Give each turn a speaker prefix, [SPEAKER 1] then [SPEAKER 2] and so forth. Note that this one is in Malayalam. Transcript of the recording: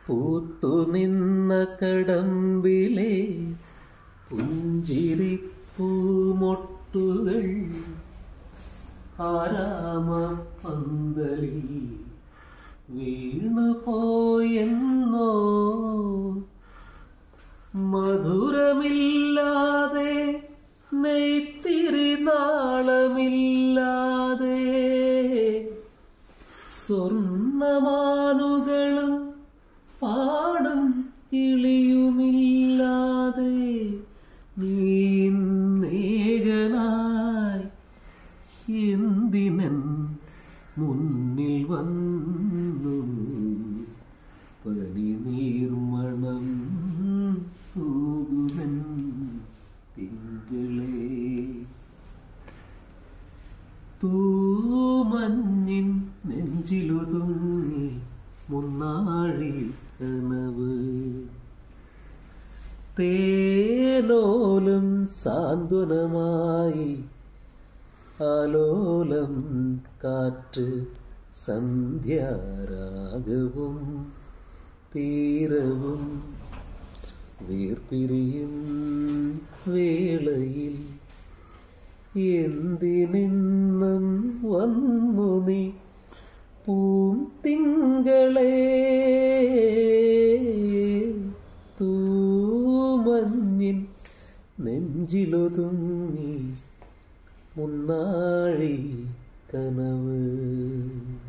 [SPEAKER 1] പൂത്തുനിന്ന കടമ്പിലെ പുഞ്ചിരി പൂമൊട്ടുകൾ ആരാമ പന്തലിൽ വീണു പോയെന്നോ മധുരമില്ലാതെ നെയ്ത്തിരി നാളമില്ലാതെ സ്വർണമാനുകളും പാടും കിളിയുമില്ലാതെ നീന്നേകനായി എന്തിനൻ മുന്നിൽ വന്നു പനി നീർമണം തൂകുവൻ തിങ്കളേ തൂമഞ്ഞിൻ നെഞ്ചിലുതുങ്ങി മുന്നാഴി കനവ് തേലോലും സാന്ത്വനമായി ആലോലം കാറ്റ് സന്ധ്യാരാഗവും തീരവും വീർപ്പിരിയും വേളയിൽ എന്തിനിന്നും വന്നു നീ പൂം തിങ്കളേ തൂമഞ്ഞിൻ നെഞ്ചിലൊതുങ്ങി മുന്നാഴി കനവ്